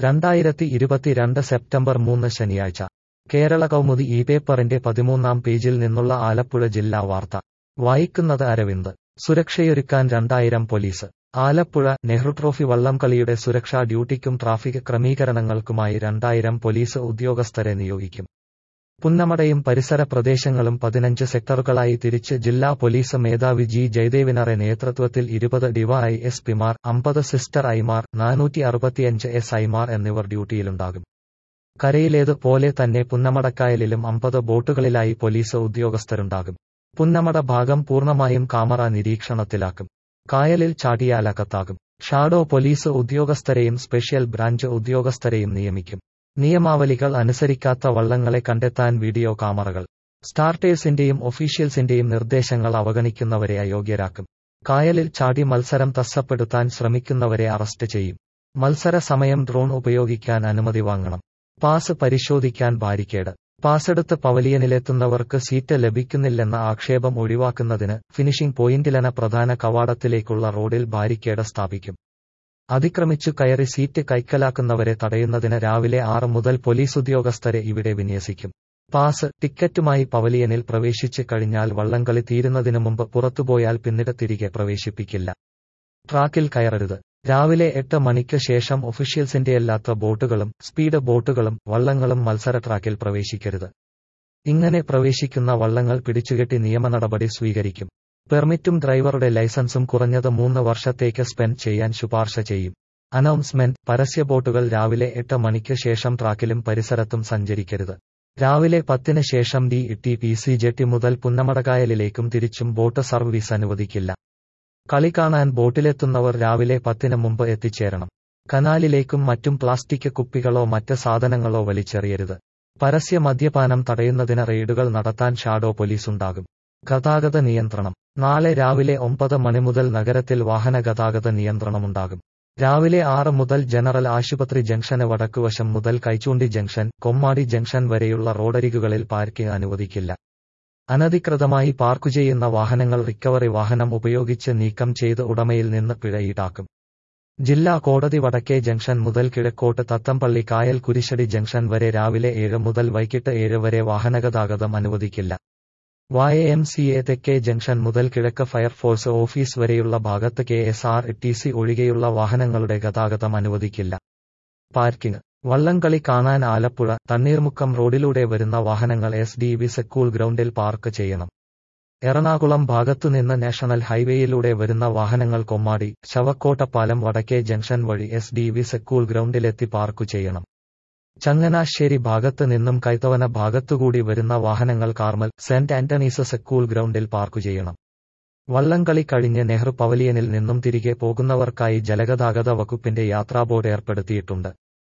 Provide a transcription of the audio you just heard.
രണ്ടായിരത്തി ഇരുപത്തിരണ്ട് സെപ്റ്റംബർ മൂന്ന് ശനിയാഴ്ച കേരള കൗമുദി ഈ പേപ്പറിന്റെ പതിമൂന്നാം പേജിൽ നിന്നുള്ള ആലപ്പുഴ ജില്ലാ വാർത്ത വായിക്കുന്നത് അരവിന്ദ് സുരക്ഷയൊരുക്കാൻ രണ്ടായിരം പോലീസ് ആലപ്പുഴ നെഹ്റു ട്രോഫി വള്ളംകളിയുടെ സുരക്ഷാ ഡ്യൂട്ടിക്കും ട്രാഫിക് ക്രമീകരണങ്ങൾക്കുമായി രണ്ടായിരം പോലീസ് ഉദ്യോഗസ്ഥരെ നിയോഗിക്കും പുന്നമടയും പരിസര പ്രദേശങ്ങളും പതിനഞ്ച് സെക്ടറുകളായി തിരിച്ച് ജില്ലാ പോലീസ് മേധാവി ജി ജയദേവിനറെ നേതൃത്വത്തിൽ ഇരുപത് ഡിവൈ എസ് പിമാർ അമ്പത് സിസ്റ്റർ ഐമാർ നാനൂറ്റി അറുപത്തിയഞ്ച് എസ് ഐമാർ എന്നിവർ ഡ്യൂട്ടിയിലുണ്ടാകും കരയിലേത് പോലെ തന്നെ പുന്നമടക്കായലിലും അമ്പത് ബോട്ടുകളിലായി പോലീസ് ഉദ്യോഗസ്ഥരുണ്ടാകും പുന്നമട ഭാഗം പൂർണ്ണമായും കാമറ നിരീക്ഷണത്തിലാക്കും കായലിൽ ചാടിയാലകത്താകും ഷാഡോ പോലീസ് ഉദ്യോഗസ്ഥരെയും സ്പെഷ്യൽ ബ്രാഞ്ച് ഉദ്യോഗസ്ഥരെയും നിയമിക്കും നിയമാവലികൾ അനുസരിക്കാത്ത വള്ളങ്ങളെ കണ്ടെത്താൻ വീഡിയോ ക്യാമറകൾ സ്റ്റാർട്ടേഴ്സിന്റെയും ഒഫീഷ്യൽസിന്റെയും നിർദ്ദേശങ്ങൾ അവഗണിക്കുന്നവരെ അയോഗ്യരാക്കും കായലിൽ ചാടി മത്സരം തസ്സപ്പെടുത്താൻ ശ്രമിക്കുന്നവരെ അറസ്റ്റ് ചെയ്യും മത്സര സമയം ഡ്രോൺ ഉപയോഗിക്കാൻ അനുമതി വാങ്ങണം പാസ് പരിശോധിക്കാൻ ബാരിക്കേഡ് പാസെടുത്ത് പവലിയനിലെത്തുന്നവർക്ക് സീറ്റ് ലഭിക്കുന്നില്ലെന്ന ആക്ഷേപം ഒഴിവാക്കുന്നതിന് ഫിനിഷിംഗ് പോയിന്റിലന പ്രധാന കവാടത്തിലേക്കുള്ള റോഡിൽ ബാരിക്കേഡ് സ്ഥാപിക്കും അതിക്രമിച്ചു കയറി സീറ്റ് കൈക്കലാക്കുന്നവരെ തടയുന്നതിന് രാവിലെ ആറ് മുതൽ പോലീസ് ഉദ്യോഗസ്ഥരെ ഇവിടെ വിന്യസിക്കും പാസ് ടിക്കറ്റുമായി പവലിയനിൽ പ്രവേശിച്ച് കഴിഞ്ഞാൽ വള്ളംകളി തീരുന്നതിനു മുമ്പ് പുറത്തുപോയാൽ പിന്നീട് തിരികെ പ്രവേശിപ്പിക്കില്ല ട്രാക്കിൽ കയറരുത് രാവിലെ എട്ട് മണിക്ക് ശേഷം ഒഫീഷ്യൽസിന്റെയല്ലാത്ത ബോട്ടുകളും സ്പീഡ് ബോട്ടുകളും വള്ളങ്ങളും മത്സര ട്രാക്കിൽ പ്രവേശിക്കരുത് ഇങ്ങനെ പ്രവേശിക്കുന്ന വള്ളങ്ങൾ പിടിച്ചുകെട്ടി നിയമ നടപടി സ്വീകരിക്കും പെർമിറ്റും ഡ്രൈവറുടെ ലൈസൻസും കുറഞ്ഞത് മൂന്ന് വർഷത്തേക്ക് സ്പെൻഡ് ചെയ്യാൻ ശുപാർശ ചെയ്യും അനൗൺസ്മെന്റ് പരസ്യ ബോട്ടുകൾ രാവിലെ എട്ട് മണിക്ക് ശേഷം ട്രാക്കിലും പരിസരത്തും സഞ്ചരിക്കരുത് രാവിലെ പത്തിന് ശേഷം D T P C jetty മുതൽ പുന്നമടകായലിലേക്കും തിരിച്ചും ബോട്ട് സർവീസ് അനുവദിക്കില്ല കളി കാണാൻ ബോട്ടിലെത്തുന്നവർ രാവിലെ പത്തിന് മുമ്പ് എത്തിച്ചേരണം കനാലിലേക്കും മറ്റും പ്ലാസ്റ്റിക് കുപ്പികളോ മറ്റ് സാധനങ്ങളോ വലിച്ചെറിയരുത് പരസ്യ മദ്യപാനം തടയുന്നതിന് റെയ്ഡുകൾ നടത്താൻ ഷാഡോ പോലീസുണ്ടാകും ഗതാഗത നിയന്ത്രണം നാളെ രാവിലെ ഒമ്പത് മണി മുതൽ നഗരത്തിൽ വാഹന ഗതാഗത നിയന്ത്രണമുണ്ടാകും രാവിലെ ആറ് മുതൽ ജനറൽ ആശുപത്രി ജംഗ്ഷന് വടക്കുവശം മുതൽ കൈച്ചൂണ്ടി ജംഗ്ഷൻ കൊമ്മാടി ജംഗ്ഷൻ വരെയുള്ള റോഡരികുകളിൽ പാർക്കിംഗ് അനുവദിക്കില്ല അനധികൃതമായി പാർക്കു ചെയ്യുന്ന വാഹനങ്ങൾ റിക്കവറി വാഹനം ഉപയോഗിച്ച് നീക്കം ചെയ്ത് ഉടമയിൽ നിന്ന് പിഴ ഈടാക്കും ജില്ലാ കോടതി വടക്കേ ജംഗ്ഷൻ മുതൽ കിഴക്കോട്ട് തത്തമ്പള്ളി കായൽ കുരിശടി ജംഗ്ഷൻ വരെ രാവിലെ ഏഴ് മുതൽ വൈകിട്ട് ഏഴ് വരെ വാഹനഗതാഗതം അനുവദിക്കില്ല വായ എം സി എ തെക്കേ ജംഗ്ഷൻ മുതൽ കിഴക്ക് ഫയർഫോഴ്സ് ഓഫീസ് വരെയുള്ള ഭാഗത്ത് K S R T C ഒഴികെയുള്ള വാഹനങ്ങളുടെ ഗതാഗതം അനുവദിക്കില്ല പാർക്കിംഗ് വള്ളംകളി കാണാൻ ആലപ്പുഴ തണ്ണീർമുക്കം റോഡിലൂടെ വരുന്ന വാഹനങ്ങൾ എസ് ഡി വി സ്കൂൾ ഗ്രൗണ്ടിൽ പാർക്ക് ചെയ്യണം എറണാകുളം ഭാഗത്തുനിന്ന് നാഷണൽ ഹൈവേയിലൂടെ വരുന്ന വാഹനങ്ങൾ കൊമ്മാടി ശവക്കോട്ടപ്പാലം വടക്കേ ജംഗ്ഷൻ വഴി എസ് ഡി വി സ്കൂൾ ഗ്രൗണ്ടിലെത്തി പാർക്കു ചെയ്യണം ചങ്ങനാശ്ശേരി ഭാഗത്ത് നിന്നും കൈത്തവന ഭാഗത്തുകൂടി വരുന്ന വാഹനങ്ങൾ കാർമൽ സെന്റ് ആന്റണീസ് സ്കൂൾ ഗ്രൗണ്ടിൽ പാർക്കു ചെയ്യണം വള്ളംകളി കഴിഞ്ഞ് നെഹ്റു പവലിയനിൽ നിന്നും തിരികെ പോകുന്നവർക്കായി ജലഗതാഗത വകുപ്പിന്റെ യാത്രാ ബോർഡ് ഏർപ്പെടുത്തിയിട്ടുണ്ട്